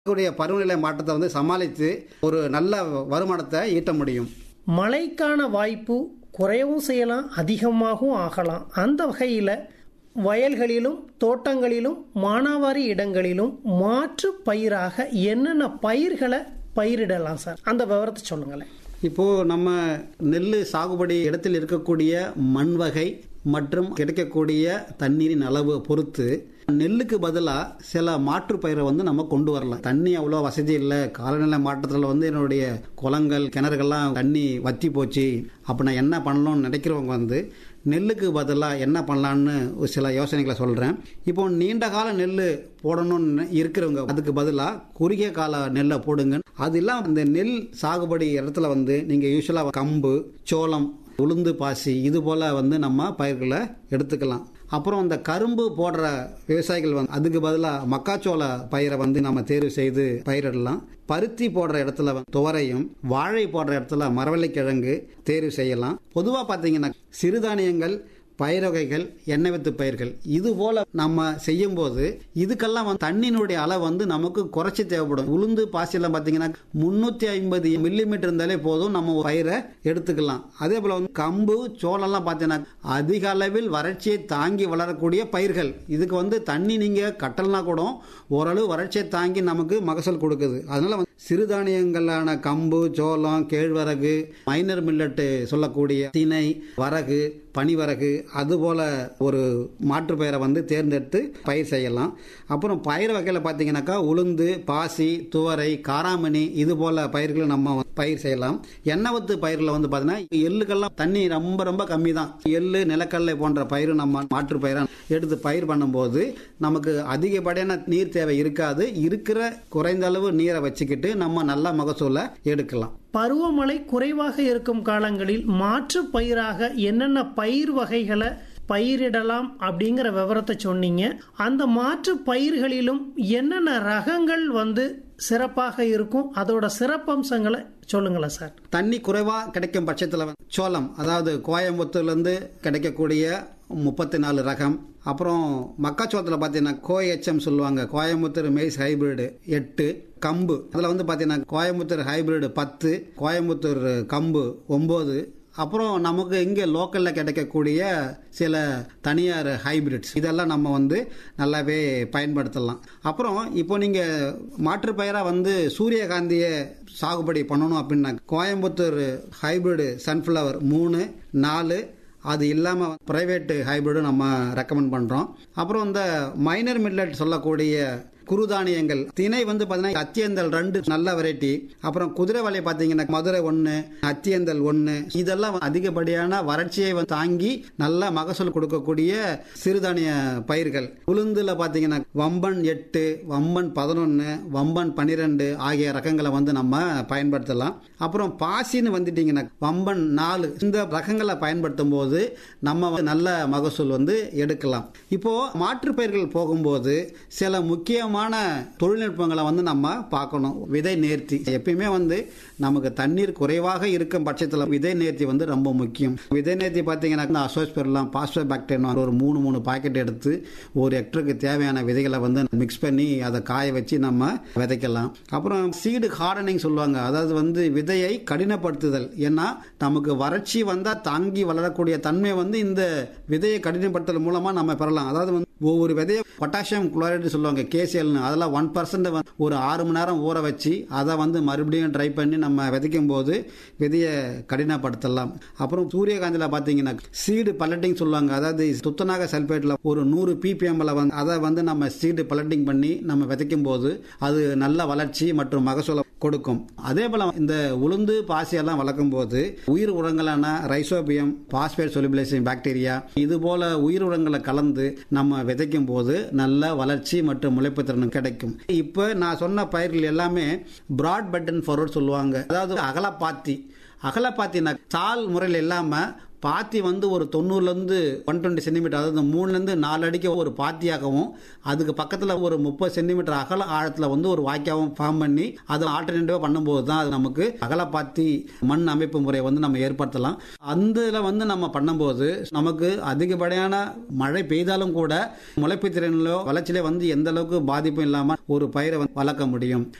கூடிய பருவநிலை மாற்றத்தை வந்து சமாளித்து ஒரு நல்ல வருமானத்தை ஈட்ட முடியும் மழைக்கான வாய்ப்பு குறையவும் செய்யலாம் அதிகமாகவும் ஆகலாம் அந்த வகையில் வயல்களிலும் தோட்டங்களிலும் மானாவாரி இடங்களிலும் மாற்று பயிராக என்னென்ன பயிர்களை பயிரிடலாம் சார் அந்த விவரத்தை சொல்லுங்களேன் இப்போ நம்ம நெல் சாகுபடி இடத்தில் இருக்கக்கூடிய மண் வகை மற்றும் கிடைக்கக்கூடிய தண்ணீரின் அளவு பொறுத்து நெல்லுக்கு பதிலாக சில மாற்று பயிரை வந்து நம்ம கொண்டு வரலாம் தண்ணி அவ்வளோ வசதி இல்லை காலநிலை மாற்றத்தில் வந்து என்னுடைய குளங்கள் கிணறுகள்லாம் தண்ணி வத்தி போச்சு அப்போ நான் என்ன பண்ணணும்னு நினைக்கிறவங்க வந்து நெல்லுக்கு பதிலாக என்ன பண்ணலான்னு ஒரு சில யோசனைகளை சொல்கிறேன் இப்போ நீண்ட கால நெல் போடணும்னு இருக்கிறவங்க அதுக்கு பதிலாக குறுகிய கால நெல்லை போடுங்க அது இல்லாமல் இந்த நெல் சாகுபடி இடத்துல வந்து நீங்கள் யூஸ்வலாக கம்பு சோளம் உளுந்து பாசி இது போல் வந்து நம்ம பயிர்களை எடுத்துக்கலாம் அப்புறம் இந்த கரும்பு போடுற விவசாயிகள் வந்து அதுக்கு பதிலாக மக்காச்சோள பயிரை வந்து நம்ம தேர்வு செய்து பயிரிடலாம் பருத்தி போடுற இடத்துல வந்து துவரையும் வாழை போடுற இடத்துல மரவள்ளிக்கிழங்கு தேர்வு செய்யலாம் பொதுவாக பார்த்தீங்கன்னா சிறுதானியங்கள் பயிர் வகைகள் எண்ணெய் வித்து பயிர்கள் இது போல நம்ம செய்யும் போது இதுக்கெல்லாம் வந்து தண்ணியினுடைய அளவு வந்து நமக்கு குறைச்சி தேவைப்படும் உளுந்து பாசியெல்லாம் பார்த்தீங்கன்னா முன்னூத்தி ஐம்பது மில்லிமீட்டர் இருந்தாலே போதும் நம்ம பயிரை எடுத்துக்கலாம் அதே போல வந்து கம்பு சோளம்லாம் பார்த்தீங்கன்னா அதிக அளவில் வறட்சியை தாங்கி வளரக்கூடிய பயிர்கள் இதுக்கு வந்து தண்ணி நீங்க கட்டலனா கூட ஓரளவு வறட்சியை தாங்கி நமக்கு மகசூல் கொடுக்குது அதனால வந்து சிறுதானியங்களான கம்பு சோளம் கேழ்வரகு மைனர் மில்லட்டு சொல்லக்கூடிய திணை வரகு பனிவரகு அதுபோல ஒரு மாற்று பயிரை வந்து தேர்ந்தெடுத்து பயிர் செய்யலாம் அப்புறம் பயிர் வகையில் பார்த்தீங்கன்னாக்கா உளுந்து பாசி துவரை காராமணி இது போல பயிர்களை நம்ம பயிர் செய்யலாம் எண்ணெவத்து பயிரில் வந்து பார்த்தீங்கன்னா எள்ளுக்கெல்லாம் தண்ணி ரொம்ப ரொம்ப கம்மி தான் எள்ளு நிலக்கடலை போன்ற பயிர் நம்ம மாற்று பயிரை எடுத்து பயிர் பண்ணும்போது நமக்கு அதிகப்படியான நீர் தேவை இருக்காது இருக்கிற குறைந்த அளவு நீரை வச்சுக்கிட்டு நம்ம நல்ல மகசூலை எடுக்கலாம் பருவமழை குறைவாக இருக்கும் காலங்களில் மாற்று பயிராக என்னென்ன பயிர் வகைகளை பயிரிடலாம் அப்படிங்கிற விவரத்தை சொன்னீங்க அந்த மாற்று பயிர்களிலும் என்னென்ன ரகங்கள் வந்து சிறப்பாக இருக்கும் அதோட சிறப்பம்சங்களை சொல்லுங்களேன் சார் தண்ணி குறைவா கிடைக்கும் பட்சத்தில் வந்து சோளம் அதாவது கோயம்புத்தூர்லேருந்து கிடைக்கக்கூடிய முப்பத்தி நாலு ரகம் அப்புறம் மக்காச்சோளத்தில் பார்த்தீங்கன்னா கோஎச்எம் சொல்லுவாங்க கோயம்புத்தூர் மெய்ஸ் ஹைபிரிடு எட்டு கம்பு அதில் வந்து பார்த்தீங்கன்னா கோயம்புத்தூர் ஹைபிரிடு பத்து கோயம்புத்தூர் கம்பு ஒம்பது அப்புறம் நமக்கு இங்கே லோக்கலில் கிடைக்கக்கூடிய சில தனியார் ஹைபிரிட்ஸ் இதெல்லாம் நம்ம வந்து நல்லாவே பயன்படுத்தலாம் அப்புறம் இப்போ நீங்கள் மாற்று பயிராக வந்து சூரியகாந்தியை சாகுபடி பண்ணணும் அப்படின்னா கோயம்புத்தூர் ஹைபிரிடு சன்ஃப்ளவர் மூணு நாலு அது இல்லாமல் ப்ரைவேட் ஹைபிரிடும் நம்ம ரெக்கமெண்ட் பண்ணுறோம் அப்புறம் இந்த மைனர் மில்லட் சொல்லக்கூடிய குருதானியங்கள் திணை வந்து பார்த்தீங்கன்னா அத்தியந்தல் ரெண்டு நல்ல வெரைட்டி அப்புறம் குதிரை வலை பார்த்தீங்கன்னா மதுரை ஒன்று அத்தியந்தல் ஒன்று இதெல்லாம் அதிகப்படியான வறட்சியை வந்து தாங்கி நல்ல மகசூல் கொடுக்கக்கூடிய சிறுதானிய பயிர்கள் உளுந்துல பார்த்தீங்கன்னா வம்பன் எட்டு வம்பன் பதினொன்று வம்பன் பன்னிரெண்டு ஆகிய ரகங்களை வந்து நம்ம பயன்படுத்தலாம் அப்புறம் பாசின்னு வந்துட்டீங்கன்னா வம்பன் நாலு இந்த ரகங்களை பயன்படுத்தும் போது நம்ம வந்து நல்ல மகசூல் வந்து எடுக்கலாம் இப்போ மாற்று பயிர்கள் போகும்போது சில முக்கியமான தொழில்நுட்பங்களை வந்து நம்ம பார்க்கணும் விதை நேர்த்தி எப்பயுமே வந்து நமக்கு தண்ணீர் குறைவாக இருக்கும் பட்சத்தில் விதை நேர்த்தி வந்து ரொம்ப முக்கியம் விதை நேர்த்தி பார்த்தீங்கன்னா அசோஸ்பெரலாம் பாஸ்போ பாக்டீரியா ஒரு மூணு மூணு பாக்கெட் எடுத்து ஒரு ஹெக்டருக்கு தேவையான விதைகளை வந்து மிக்ஸ் பண்ணி அதை காய வச்சு நம்ம விதைக்கலாம் அப்புறம் சீடு ஹார்டனிங் சொல்லுவாங்க அதாவது வந்து விதையை கடினப்படுத்துதல் ஏன்னா நமக்கு வறட்சி வந்தால் தாங்கி வளரக்கூடிய தன்மை வந்து இந்த விதையை கடினப்படுத்துதல் மூலமாக நம்ம பெறலாம் அதாவது வந்து ஒவ்வொரு விதையை பொட்டாசியம் குளோரைடு சொல்லுவாங்க கேசியல்னு அதெல்லாம் ஒன் பர்சன்ட் ஒரு ஆறு மணி நேரம் ஊற வச்சு அதை வந்து மறுபடியும் ட்ரை பண்ணி நம்ம விதைக்கும் போது விதையை கடினப்படுத்தலாம் அப்புறம் சூரியகாந்தியில் பார்த்தீங்கன்னா சீடு பல்லட்டிங் சொல்லுவாங்க அதாவது துத்தநாக சல்பேட்டில் ஒரு நூறு பிபிஎம்ல வந்து அதை வந்து நம்ம சீடு பல்லட்டிங் பண்ணி நம்ம விதைக்கும் போது அது நல்ல வளர்ச்சி மற்றும் மகசூலை கொடுக்கும் அதே போல இந்த உளுந்து பாசியெல்லாம் வளர்க்கும் போது உயிர் உரங்களான ரைசோபியம் பாஸ்பேட் சொலிபிலைசிங் பாக்டீரியா இது போல உயிர் உரங்களை கலந்து நம்ம விதைக்கும் போது நல்ல வளர்ச்சி மற்றும் முளைப்பு திறன் கிடைக்கும் இப்போ நான் சொன்ன பயிர்கள் எல்லாமே பிராட் பட்டன் ஃபார்வர்ட் சொல்லுவாங்க அதாவது அகலப்பாத்தி அகலப்பாத்தினா தாள் முறையில் இல்லாமல் பாத்தி வந்து ஒரு தொண்ணூறுலேருந்து ஒன் டுவெண்ட்டி சென்டிமீட்டர் அதாவது மூணுலேருந்து நாலு அடிக்கு ஒரு பாத்தியாகவும் அதுக்கு பக்கத்தில் ஒரு முப்பது சென்டிமீட்டர் அகல ஆழத்தில் வந்து ஒரு வாய்க்காவும் ஃபார்ம் பண்ணி அதை ஆல்டர்னேட்டிவாக பண்ணும்போது தான் அது நமக்கு அகலப்பாத்தி மண் அமைப்பு முறையை வந்து நம்ம ஏற்படுத்தலாம் அந்த இதில் வந்து நம்ம பண்ணும்போது நமக்கு அதிகப்படியான மழை பெய்தாலும் கூட முளைப்பு திறனிலோ வளர்ச்சியிலே வந்து எந்த அளவுக்கு பாதிப்பும் இல்லாமல் ஒரு பயிரை வந்து வளர்க்க முடியும்